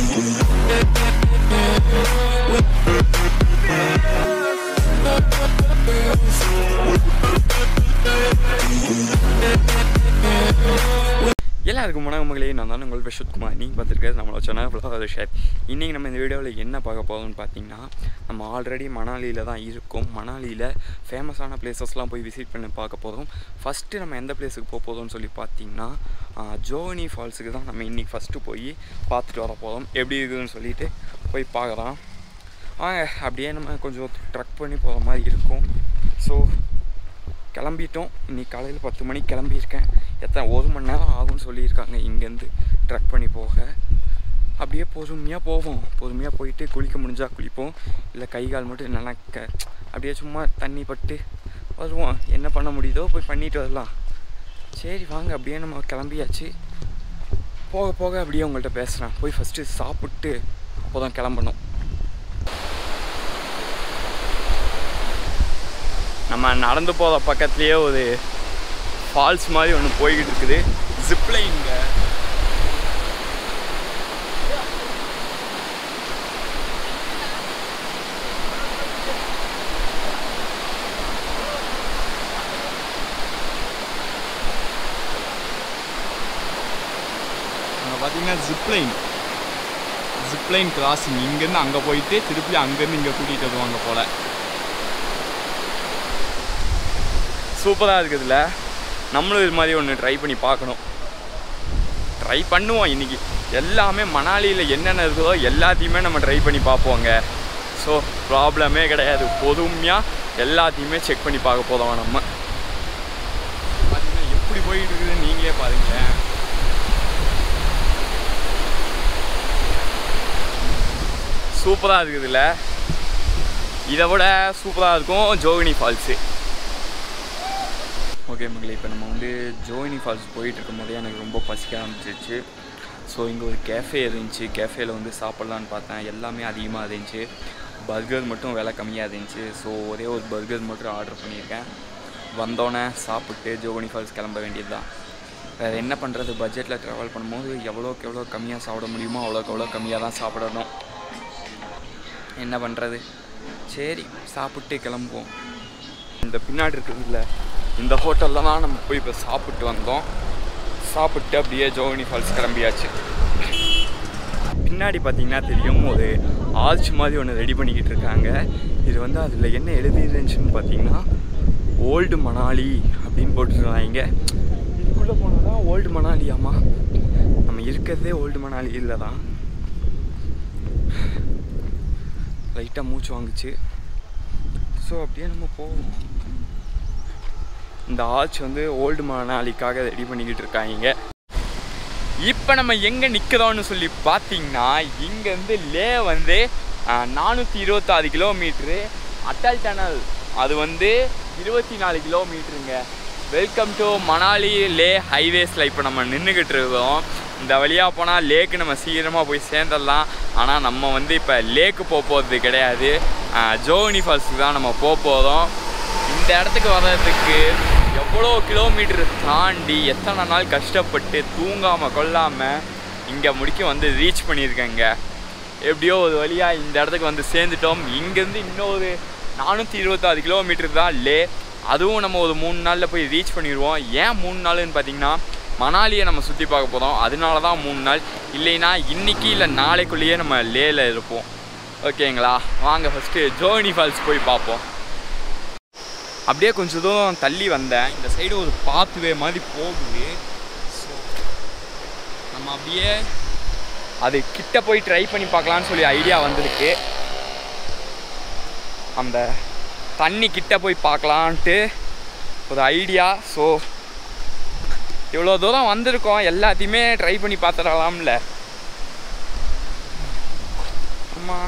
எல்லாருக்கும் வணக்கம் மகளே நான் தான் உங்கள் பிரஷத்குமார் நீங்கள் பார்த்துருக்கிறது நம்மளோட சேனல் ஃப்ளவர் ஷேர் இன்றைக்கி நம்ம இந்த வீடியோவில் என்ன பார்க்க போகிறோம்னு பார்த்தீங்கன்னா நம்ம ஆல்ரெடி மணாலியில் தான் இருக்கோம் மணாலியில் ஃபேமஸான பிளேசஸ்லாம் போய் விசிட் பண்ணி பார்க்க போகிறோம் ஃபஸ்ட்டு நம்ம எந்த பிளேஸுக்கு போக போகிறோம்னு சொல்லி பார்த்தீங்கன்னா ஜோனி ஃபால்ஸுக்கு தான் நம்ம இன்றைக்கி ஃபஸ்ட்டு போய் பார்த்துட்டு வர போகிறோம் எப்படி இருக்குதுன்னு சொல்லிட்டு போய் பார்க்கலாம் வாங்க அப்படியே நம்ம கொஞ்சம் ட்ரக் பண்ணி போகிற மாதிரி இருக்கும் ஸோ கிளம்பிட்டோம் இன்னைக்கு காலையில் பத்து மணிக்கு கிளம்பியிருக்கேன் எத்தனை ஒரு மணி நேரம் ஆகும்னு சொல்லியிருக்காங்க இங்கேருந்து ட்ரக் பண்ணி போக அப்படியே பொறுமையாக போவோம் பொறுமையாக போயிட்டு குளிக்க முடிஞ்சால் குளிப்போம் இல்லை கை கால் மட்டும் நல்லா க அப்படியே சும்மா தண்ணி பட்டு வருவோம் என்ன பண்ண முடியுதோ போய் பண்ணிட்டு வரலாம் சரி வாங்க அப்படியே நம்ம கிளம்பியாச்சு போக போக அப்படியே உங்கள்கிட்ட பேசுகிறேன் போய் ஃபஸ்ட்டு சாப்பிட்டு அப்போ தான் கிளம்பணும் நம்ம நடந்து போகிற பக்கத்துலேயே ஒரு ஃபால்ஸ் மாதிரி ஒன்று போய்கிட்டு இருக்குது ஜிப்லைங்க அங்கே பார்த்தீங்கன்னா ஜிப்லைன் ஜிப்லைன் கிராசிங் இங்கேருந்து அங்கே போயிட்டு திருப்பி அங்கேருந்து இங்கே கூட்டிகிட்டு வருவாங்க போல் சூப்பராக இருக்குதுல்ல நம்மளும் இது மாதிரி ஒன்று ட்ரை பண்ணி பார்க்கணும் ட்ரை பண்ணுவோம் இன்றைக்கி எல்லாமே மணாலியில் என்னென்ன இருக்குதோ எல்லாத்தையுமே நம்ம ட்ரை பண்ணி பார்ப்போங்க ஸோ ப்ராப்ளமே கிடையாது பொறுமையாக எல்லாத்தையுமே செக் பண்ணி பார்க்க போதும் நம்ம பார்த்தீங்கன்னா எப்படி போயிட்டு இருக்குதுன்னு நீங்களே பாருங்களேன் சூப்பராக இருக்குதுல்ல இதை விட சூப்பராக இருக்கும் ஜோகினி ஃபால்ஸு ஓகே மகளே இப்போ நம்ம வந்து ஜோகினி ஃபால்ஸ் போயிட்டு இருக்கும் போதே எனக்கு ரொம்ப பசிக்க ஆரம்பிச்சிருச்சு ஸோ இங்கே ஒரு கேஃபே இருந்துச்சு கேஃபேல வந்து சாப்பிட்லான்னு பார்த்தேன் எல்லாமே அதிகமாக இருந்துச்சு பர்கர் மட்டும் விலை கம்மியாக இருந்துச்சு ஸோ ஒரே ஒரு பர்கர் மட்டும் ஆர்டர் பண்ணியிருக்கேன் வந்தோடனே சாப்பிட்டு ஜோகினி ஃபால்ஸ் கிளம்ப வேண்டியது தான் வேறு என்ன பண்ணுறது பட்ஜெட்டில் ட்ராவல் பண்ணும்போது எவ்வளோக்கு எவ்வளோ கம்மியாக சாப்பிட முடியுமோ அவ்வளோக்கு எவ்வளோ கம்மியாக தான் சாப்பிடணும் என்ன பண்ணுறது சரி சாப்பிட்டு கிளம்புவோம் இந்த பின்னாடி இருக்குதுல்ல இந்த ஹோட்டலில் தான் நம்ம போய் இப்போ சாப்பிட்டு வந்தோம் சாப்பிட்டு அப்படியே ஜோகினி ஃபால்ஸ் கிளம்பியாச்சு பின்னாடி பார்த்தீங்கன்னா தெரியும் ஒரு ஆர்ச் மாதிரி ஒன்று ரெடி பண்ணிக்கிட்டு இருக்காங்க இது வந்து அதில் என்ன எழுதிருந்துச்சுன்னு பார்த்தீங்கன்னா ஓல்டு மணாலி அப்படின்னு போட்டுருக்காங்க இதுக்குள்ளே போனால் தான் ஓல்டு மணாலியாமா நம்ம இருக்கிறதே ஓல்டு மணாலி இல்லை தான் லைட்டாக மூச்சு வாங்குச்சு ஸோ அப்படியே நம்ம போவோம் இந்த ஆர்ச் வந்து ஓல்டு மணாலிக்காக ரெடி பண்ணிக்கிட்டு இருக்காங்க இப்போ நம்ம எங்கே நிற்கிறோம்னு சொல்லி பார்த்தீங்கன்னா இங்கேருந்து லே வந்து நானூற்றி இருபத்தாறு கிலோமீட்ரு அட்டல் டனல் அது வந்து இருபத்தி நாலு கிலோமீட்டருங்க வெல்கம் டு மணாலி லே ஹைவேஸில் இப்போ நம்ம நின்றுக்கிட்டு இருக்கோம் இந்த வழியாக போனால் லேக்கு நம்ம சீக்கிரமாக போய் சேர்ந்துடலாம் ஆனால் நம்ம வந்து இப்போ லேக்கு போக போகிறது கிடையாது ஜோகினி ஃபால்ஸுக்கு தான் நம்ம போக போகிறோம் இந்த இடத்துக்கு வர்றதுக்கு எவ்வளோ கிலோமீட்டர் தாண்டி எத்தனை நாள் கஷ்டப்பட்டு தூங்காமல் கொள்ளாமல் இங்கே முடிக்க வந்து ரீச் பண்ணியிருக்கேங்க எப்படியோ ஒரு வழியாக இந்த இடத்துக்கு வந்து சேர்ந்துட்டோம் இங்கேருந்து இன்னொரு நானூற்றி இருபத்தாறு கிலோமீட்டர் தான் லே அதுவும் நம்ம ஒரு மூணு நாளில் போய் ரீச் பண்ணிடுவோம் ஏன் மூணு நாள்னு பார்த்தீங்கன்னா மணாலியை நம்ம சுற்றி பார்க்க போகிறோம் அதனால தான் மூணு நாள் இல்லைன்னா இன்றைக்கி இல்லை நாளைக்குள்ளேயே நம்ம லேயில் இருப்போம் ஓகேங்களா வாங்க ஃபஸ்ட்டு ஜோனி ஃபால்ஸ் போய் பார்ப்போம் அப்படியே கொஞ்சம் தூரம் தள்ளி வந்தேன் இந்த சைடு ஒரு பாத்துவே மாதிரி போகுது ஸோ நம்ம அப்படியே அது கிட்ட போய் ட்ரை பண்ணி பார்க்கலான்னு சொல்லி ஐடியா வந்திருக்கு அந்த தண்ணி கிட்ட போய் பார்க்கலான்ட்டு ஒரு ஐடியா ஸோ இவ்வளோ தூரம் வந்திருக்கோம் எல்லாத்தையுமே ட்ரை பண்ணி பார்த்துடலாம்ல ஆமாம்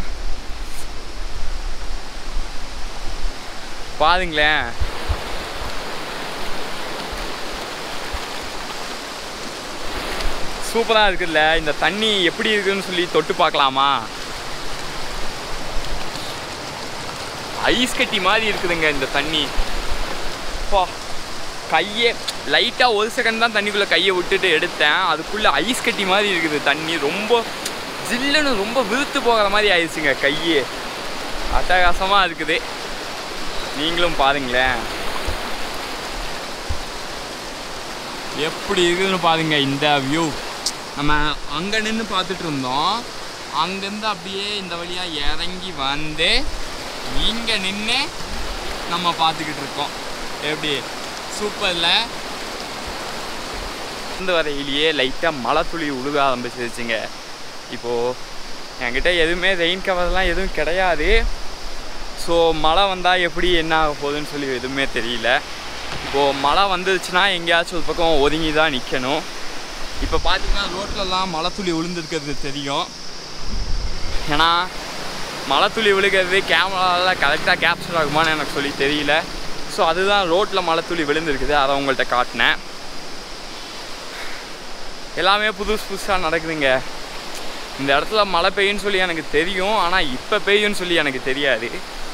பாருங்களேன் சூப்பராக இருக்குல்ல இந்த தண்ணி எப்படி இருக்குன்னு சொல்லி தொட்டு பார்க்கலாமா ஐஸ் கட்டி மாதிரி இருக்குதுங்க இந்த தண்ணி பா கையே லைட்டாக ஒரு செகண்ட் தான் தண்ணிக்குள்ளே கையை விட்டுட்டு எடுத்தேன் அதுக்குள்ளே ஐஸ் கட்டி மாதிரி இருக்குது தண்ணி ரொம்ப ஜில்லுன்னு ரொம்ப விருத்து போகிற மாதிரி ஆயிடுச்சுங்க கையே அட்டகாசமாக இருக்குது நீங்களும் பாருங்களேன் எப்படி இருக்குதுன்னு பாருங்க இந்த வியூ நம்ம அங்கே நின்று பார்த்துட்டு இருந்தோம் அங்கேருந்து அப்படியே இந்த வழியாக இறங்கி வந்து இங்கே நின்று நம்ம பார்த்துக்கிட்டு இருக்கோம் எப்படி சூப்பரில் இந்த வரையிலேயே லைட்டாக மழை துளி உழுக ஆரம்பிச்சிருச்சுங்க இப்போது என்கிட்ட எதுவுமே ரெயின் கவர்லாம் எதுவும் கிடையாது ஸோ மழை வந்தால் எப்படி என்ன ஆக போகுதுன்னு சொல்லி எதுவுமே தெரியல இப்போது மழை வந்துருச்சுன்னா எங்கேயாச்சும் ஒரு பக்கம் ஒதுங்கி தான் நிற்கணும் இப்போ பார்த்தீங்கன்னா ரோட்லலாம் மழை துளி விழுந்துருக்கிறது தெரியும் ஏன்னா மழை துளி விழுகிறது கேமராவில் கரெக்டாக கேப்சர் ஆகுமான்னு எனக்கு சொல்லி தெரியல ஸோ அதுதான் ரோட்டில் மழை துளி விழுந்திருக்குது அதை உங்கள்கிட்ட காட்டினேன் எல்லாமே புதுசு புதுசாக நடக்குதுங்க இந்த இடத்துல மழை பெய்யும்னு சொல்லி எனக்கு தெரியும் ஆனால் இப்போ பெய்யும்னு சொல்லி எனக்கு தெரியாது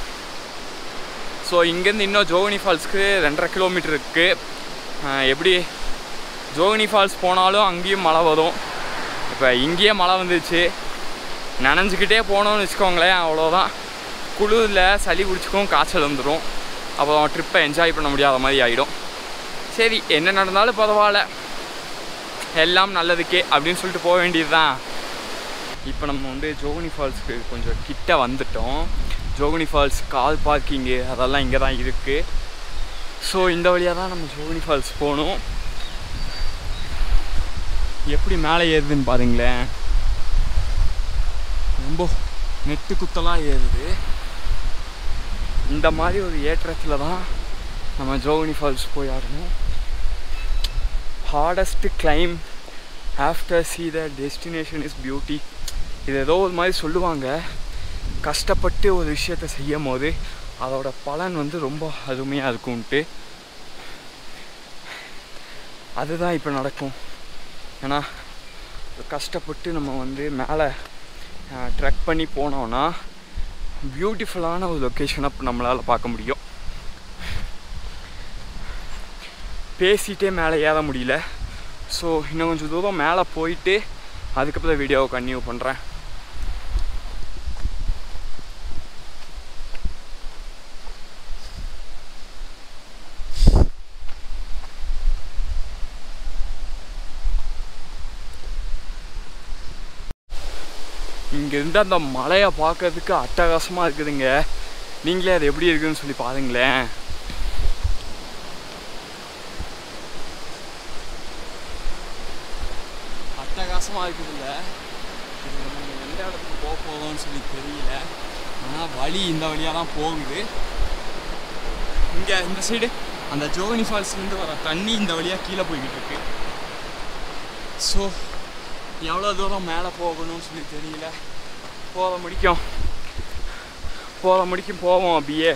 ஸோ இங்கேருந்து இன்னும் ஜோகினி ஃபால்ஸ்க்கு ரெண்டரை கிலோமீட்டர் இருக்குது எப்படி ஜோகினி ஃபால்ஸ் போனாலும் அங்கேயும் மழை வரும் இப்போ இங்கேயே மழை வந்துருச்சு நனைஞ்சிக்கிட்டே போனோம்னு வச்சுக்கோங்களேன் அவ்வளோதான் குளிரில் சளி பிடிச்சிக்கும் காய்ச்சல் வந்துடும் அப்புறம் ட்ரிப்பை என்ஜாய் பண்ண முடியாத மாதிரி ஆகிடும் சரி என்ன நடந்தாலும் பரவாயில்ல எல்லாம் நல்லதுக்கே அப்படின்னு சொல்லிட்டு போக வேண்டியது தான் இப்போ நம்ம வந்து ஜோகினி ஃபால்ஸ்க்கு கொஞ்சம் கிட்ட வந்துட்டோம் ஜோகினி ஃபால்ஸ் கார் பார்க்கிங்கு அதெல்லாம் இங்கே தான் இருக்குது ஸோ இந்த வழியாக தான் நம்ம ஜோகினி ஃபால்ஸ் போகணும் எப்படி மேலே ஏறுதுன்னு பாருங்களேன் ரொம்ப நெட்டு குத்தலாக ஏறுது இந்த மாதிரி ஒரு ஏற்றத்தில் தான் நம்ம ஜோகினி ஃபால்ஸ் போய் ஆடணும் hardest climb after see the destination is beauty இது ஏதோ ஒரு மாதிரி சொல்லுவாங்க கஷ்டப்பட்டு ஒரு விஷயத்த செய்யும் போது அதோட பலன் வந்து ரொம்ப அருமையாக இருக்கும்ன்ட்டு அதுதான் இப்போ நடக்கும் ஏன்னா கஷ்டப்பட்டு நம்ம வந்து மேலே ட்ரெக் பண்ணி போனோன்னா பியூட்டிஃபுல்லான ஒரு லொக்கேஷனை நம்மளால் பார்க்க முடியும் பேசிகிட்டே மேலே ஏற முடியல ஸோ இன்னும் கொஞ்சம் தூரம் மேலே போயிட்டு அதுக்கப்புறம் வீடியோவை கன்டினியூ பண்ணுறேன் இங்கேருந்து அந்த மலையை பார்க்கறதுக்கு அட்டகாசமாக இருக்குதுங்க நீங்களே அது எப்படி இருக்குதுன்னு சொல்லி பாருங்களேன் அட்டகாசமாக இருக்குதுல்ல இது நம்ம எந்த இடத்துக்கு போக போகிறோம்னு சொல்லி தெரியல ஆனால் வழி இந்த வழியாக தான் போகுது இங்கே இந்த சைடு அந்த ஜோகினி ஃபால்ஸ்லேருந்து வர தண்ணி இந்த வழியாக கீழே போய்கிட்டு இருக்கு ஸோ எவ்வளோ தூரம் மேலே போகணும்னு சொல்லி தெரியல போக முடிக்கும் போக முடிக்கும் போவோம் அப்படியே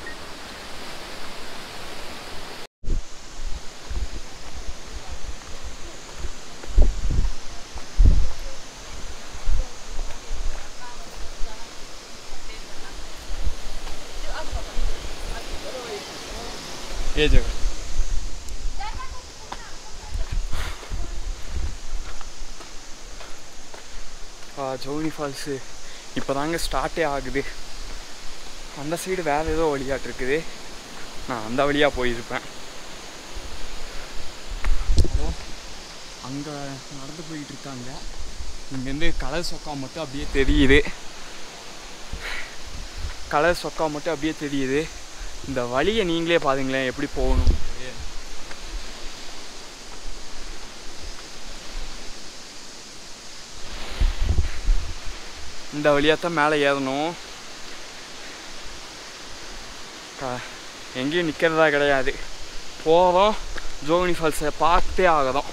ये जगह ஜோனி ஃபால்ஸு இப்போ தாங்க ஸ்டார்ட்டே ஆகுது அந்த சைடு வேறு ஏதோ வழியாட்டு இருக்குது நான் அந்த வழியாக போயிருப்பேன் அங்கே நடந்து போயிட்டு இருக்காங்க இங்கேருந்து கலர் சொக்கா மட்டும் அப்படியே தெரியுது கலர் சொக்கா மட்டும் அப்படியே தெரியுது இந்த வழியை நீங்களே பாருங்களேன் எப்படி போகணும் இந்த வழியாக தான் மேலே ஏறணும் க- எங்கேயும் நிற்கிறதா கிடையாது போகிறோம் ஜோகினி ஃபால்ஸை பார்த்தே ஆகணும்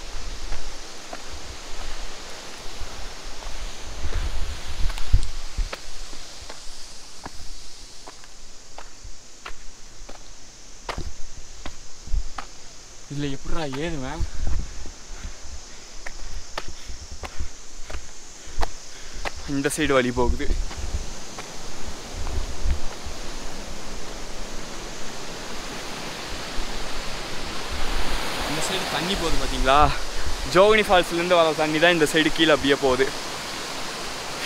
இதில் எப்படிடா ஏறுவேன் இந்த சைடு வழி போகுது இந்த சைடு தண்ணி போகுது பார்த்தீங்களா பார்த்தீங்களா ஜோகினி ஃபால்ஸ்லேருந்து வர தண்ணி தான் இந்த சைடு கீழே அப்படியே போகுது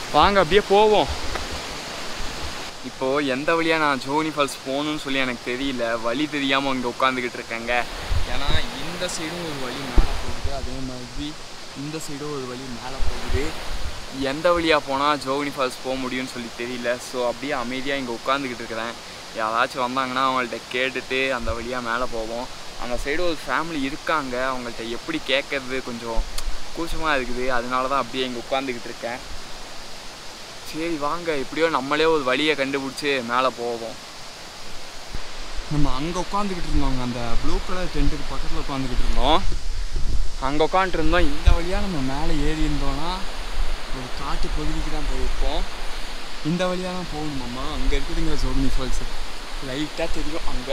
வாங்க அப்படியே போவோம் இப்போது எந்த வழியாக நான் ஜோனி ஃபால்ஸ் போகணும்னு சொல்லி எனக்கு தெரியல வழி தெரியாமல் இங்கே உட்காந்துக்கிட்டு இருக்கேங்க ஏன்னா இந்த சைடும் ஒரு வழி மேலே போகுது அதே மாதிரி இந்த சைடும் ஒரு வழி மேலே போகுது எந்த வழியாக போனால் ஜோகினி ஃபால்ஸ் போக முடியும்னு சொல்லி தெரியல ஸோ அப்படியே அமைதியாக இங்கே உட்காந்துக்கிட்டு இருக்கிறேன் யாராச்சும் வந்தாங்கன்னா அவங்கள்ட்ட கேட்டுட்டு அந்த வழியாக மேலே போவோம் அந்த சைடு ஒரு ஃபேமிலி இருக்காங்க அவங்கள்ட்ட எப்படி கேட்கறது கொஞ்சம் கூச்சமாக இருக்குது அதனால தான் அப்படியே இங்கே உட்காந்துக்கிட்டு இருக்கேன் சரி வாங்க எப்படியோ நம்மளே ஒரு வழியை கண்டுபிடிச்சி மேலே போவோம் நம்ம அங்கே உட்காந்துக்கிட்டு இருந்தோங்க அந்த ப்ளூ கலர் டென்ட்டுக்கு பக்கத்தில் உட்காந்துக்கிட்டு இருந்தோம் அங்கே உட்காந்துருந்தோம் இந்த வழியாக நம்ம மேலே ஏறி இருந்தோம்னா ஒரு காட்டு பகுதிக்கு தான் போயிருப்போம் இந்த வழியாக தான் போகணுமாம்மா அங்கே இருக்குதுங்க ஜோகினி ஃபால்ஸ் லைட்டாக தெரியும் அங்கே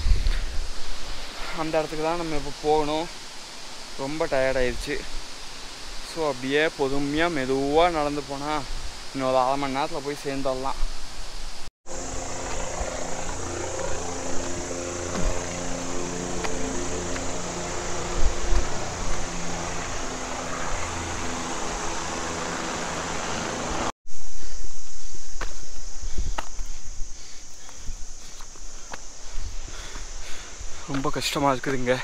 அந்த இடத்துக்கு தான் நம்ம இப்போ போகணும் ரொம்ப டயர்டாயிருச்சு ஸோ அப்படியே பொறுமையாக மெதுவாக நடந்து போனால் இன்னொரு அரை மணி நேரத்தில் போய் சேர்ந்துடலாம் ரொம்ப கஷ்டமாக இருக்குதுங்க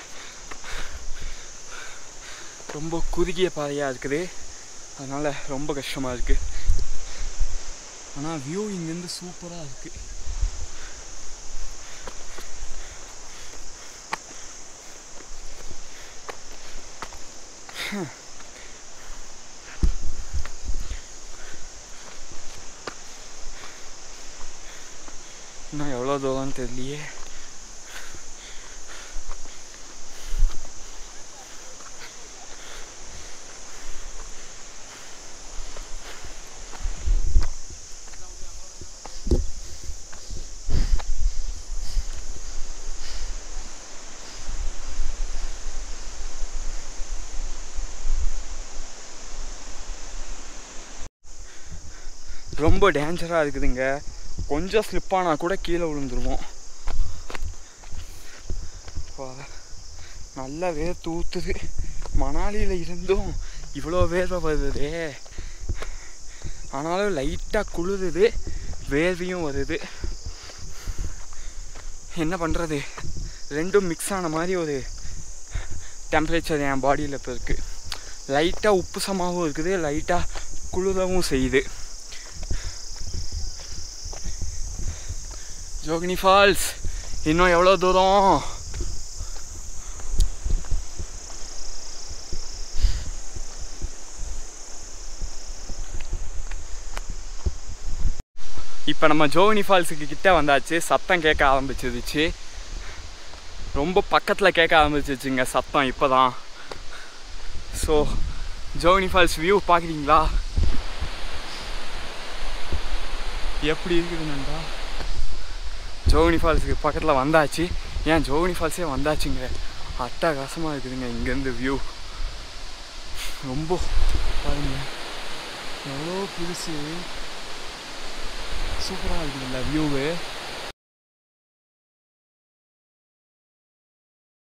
ரொம்ப குறுகிய பாதையாக இருக்குது அதனால் ரொம்ப கஷ்டமாக இருக்குது ஆனால் வியூ இங்கேருந்து சூப்பராக இருக்குது இன்னும் எவ்வளோ தூரம்னு தெரியலையே ரொம்ப டேஞ்சராக இருக்குதுங்க கொஞ்சம் ஸ்லிப் ஆனால் கூட கீழே விழுந்துருவோம் வா, நல்லா வேர்த்து ஊற்றுது மணாலியில் இருந்தும் இவ்வளோ வேர்வை வருதே ஆனாலும் லைட்டாக குளிருது வேர்வையும் வருது என்ன பண்ணுறது ரெண்டும் மிக்ஸ் ஆன மாதிரி ஒரு டெம்பரேச்சர் என் பாடியில் இப்போ இருக்குது லைட்டாக உப்பு சமாவும் இருக்குது லைட்டாக குளிரவும் செய்யுது ஜோகினி ஃபால்ஸ் இன்னும் எவ்வளோ தூரம் இப்போ நம்ம ஜோகினி ஃபால்ஸுக்கு கிட்ட வந்தாச்சு சத்தம் கேட்க ஆரம்பிச்சிருச்சு ரொம்ப பக்கத்தில் கேட்க ஆரம்பிச்சிருச்சுங்க சத்தம் இப்போ தான் ஸோ ஜோகினி ஃபால்ஸ் வியூ பார்க்குறீங்களா எப்படி இருக்குது நண்பா ஜோகினி ஃபால்ஸுக்கு பக்கத்தில் வந்தாச்சு ஏன் ஜோகினி ஃபால்ஸே வந்தாச்சுங்க அட்டகாசமாக இருக்குதுங்க இங்கேருந்து வியூ ரொம்ப பாருங்க எவ்வளோ புதுசு சூப்பராக இருக்குதுல்ல வியூவு